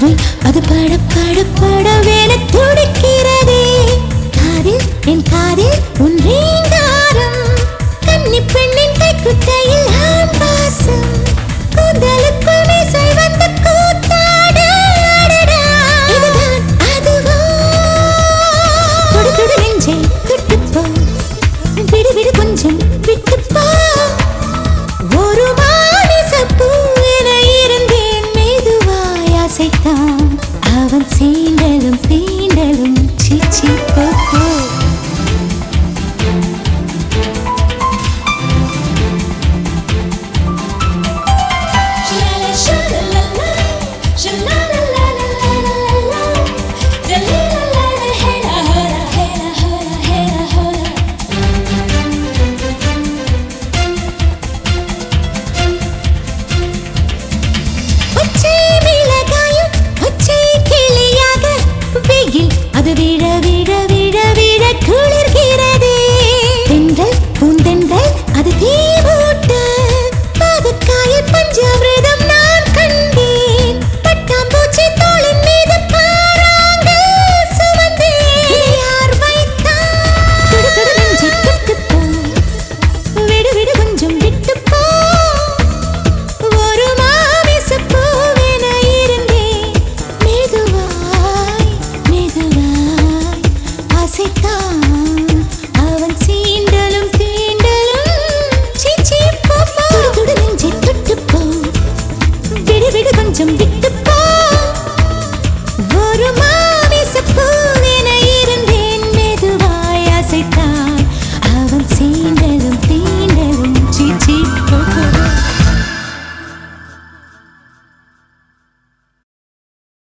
காற்றில் அது பட பட படவென துடிக்கிறதே காதில் என் காதில் உன் ரீங்காரம் கன்னி பெண்ணின் கைக்குட்டையில் ஆண் வாசம் கூந்தலுக்குள் மீசை வந்து கூத்தாட அடடா. இதுதான் அதுவா தொடு தொடு நெஞ்சை தொட்டுப்போ விடு விடு கொஞ்சம் விட்டுப்போ ஒரு மானிசப்பூ என இருந்தேன் மெதுவாய் அசைத்தான் அவன் சீண்டலும் தீண்டலும் சீச்சி போ